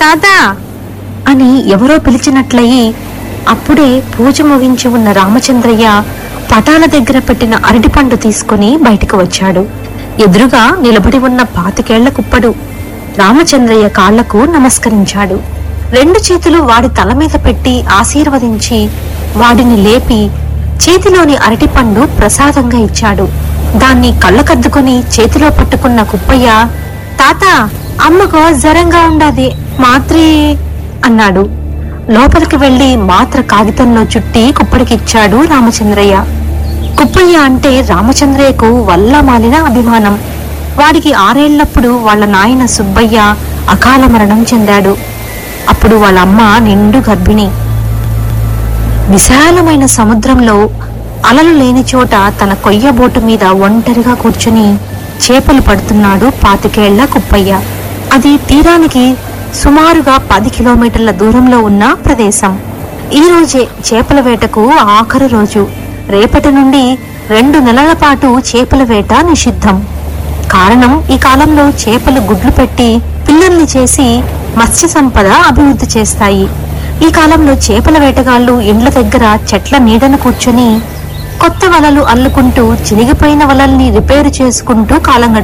తాత అని ఎవరో పిలిచినట్లయి అప్పుడే పూజ ముగించి ఉన్న రామచంద్రయ్య పటాల దగ్గర పెట్టిన అరటిపండు తీసుకుని బయటకు వచ్చాడు ఎదురుగా నిలబడి ఉన్న పాతికేళ్ల కుప్పడు రామచంద్రయ్య కాళ్లకు నమస్కరించాడు రెండు చేతులు వాడి తల మీద పెట్టి ఆశీర్వదించి వాడిని లేపి చేతిలోని అరటిపండు ప్రసాదంగా ఇచ్చాడు దాన్ని కళ్ళకద్దుకుని చేతిలో పట్టుకున్న కుప్పయ్య తాత అమ్మకు జ్వరంగా ఉండాది మాత్రే అన్నాడు లోపలికి వెళ్లి మాత్ర కాగితంలో చుట్టి కుప్పడికిచ్చాడు రామచంద్రయ్య కుప్పయ్య అంటే రామచంద్రయ్యకు వల్ల మాలిన అభిమానం వాడికి ఆరేళ్లప్పుడు వాళ్ళ నాయన సుబ్బయ్య అకాల మరణం చెందాడు అప్పుడు వాళ్ళ అమ్మ నిండు గర్భిణి విశాలమైన సముద్రంలో అలలు లేని చోట తన కొయ్య బోటు మీద ఒంటరిగా కూర్చుని చేపలు పడుతున్నాడు పాతికేళ్ల కుప్పయ్య అది తీరానికి సుమారుగా పది కిలోమీటర్ల దూరంలో ఉన్న ప్రదేశం ఈ రోజే చేపల వేటకు ఆఖరు రోజు రేపటి నుండి రెండు నెలల పాటు చేపల వేట నిషిద్ధం కారణం ఈ కాలంలో చేపలు గుడ్లు పెట్టి పిల్లల్ని చేసి మత్స్య సంపద అభివృద్ధి చేస్తాయి ఈ కాలంలో చేపల వేటగాళ్లు ఇండ్ల దగ్గర చెట్ల నీడను కూర్చొని కొత్త వలలు అల్లుకుంటూ చినిగిపోయిన వలల్ని రిపేరు చేసుకుంటూ కాలం గడుపుతారు.